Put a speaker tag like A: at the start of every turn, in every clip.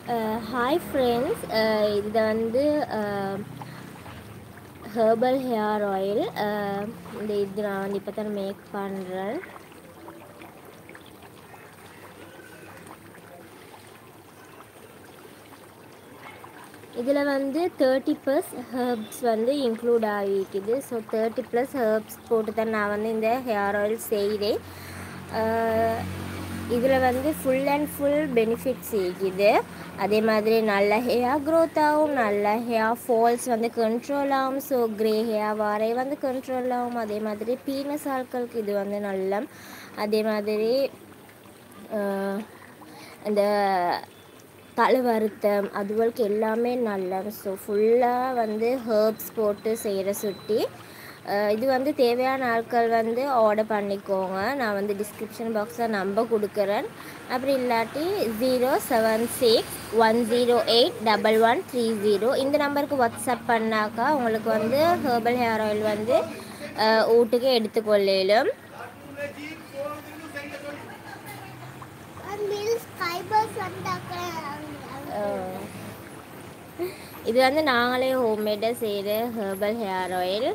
A: Hi friends இது வந்து herbal hair oil இந்த இது நான் வந்து இப்போ தான் மேக் பண்ணுறேன் இதில் வந்து தேர்ட்டி ப்ளஸ் ஹெர்ப்ஸ் வந்து இன்க்ளூட் ஆகிக்குது ஸோ தேர்ட்டி ப்ளஸ் ஹெர்ப்ஸ் போட்டு தான் நான் வந்து இந்த ஹேர் ஆயில் செய்கிறேன் இதில் வந்து ஃபுல் அண்ட் ஃபுல் பெனிஃபிட்ஸ் இருக்குது அதே மாதிரி நல்ல ஹேர் க்ரோத் ஆகும் நல்ல ஹேர் ஃபால்ஸ் வந்து கண்ட்ரோல் ஆகும் ஸோ க்ரே ஹேர் வரை வந்து கண்ட்ரோல் ஆகும் அதே மாதிரி பீனஸ் ஆட்களுக்கு இது வந்து நல்ல அதே மாதிரி இந்த தலை வருத்தம் அதுவளுக்கு எல்லாமே நல்ல ஸோ ஃபுல்லாக வந்து ஹேர்ப்ஸ் போட்டு செய்கிற சுட்டி இது வந்து தேவையான ஆட்கள் வந்து ஆர்டர் பண்ணிக்கோங்க நான் வந்து டிஸ்கிரிப்ஷன் பாக்ஸில் நம்பர் கொடுக்குறேன் அப்படி இல்லாட்டி zero seven six one zero eight double one three zero இந்த நம்பருக்கு வாட்ஸ்அப் பண்ணாக்கா உங்களுக்கு வந்து ஹேர்பல் ஹேர் ஆயில் வந்து வீட்டுக்கு எடுத்துக்கொள்ளும் இது வந்து நாங்களே ஹோம்மேடாக செய்கிற herbal hair oil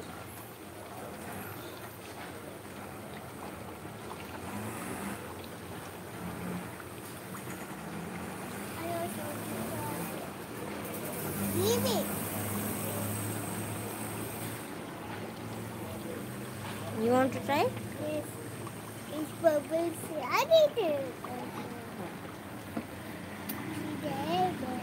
A: You want to try?
B: Yes. It's bubbles. I need to. There,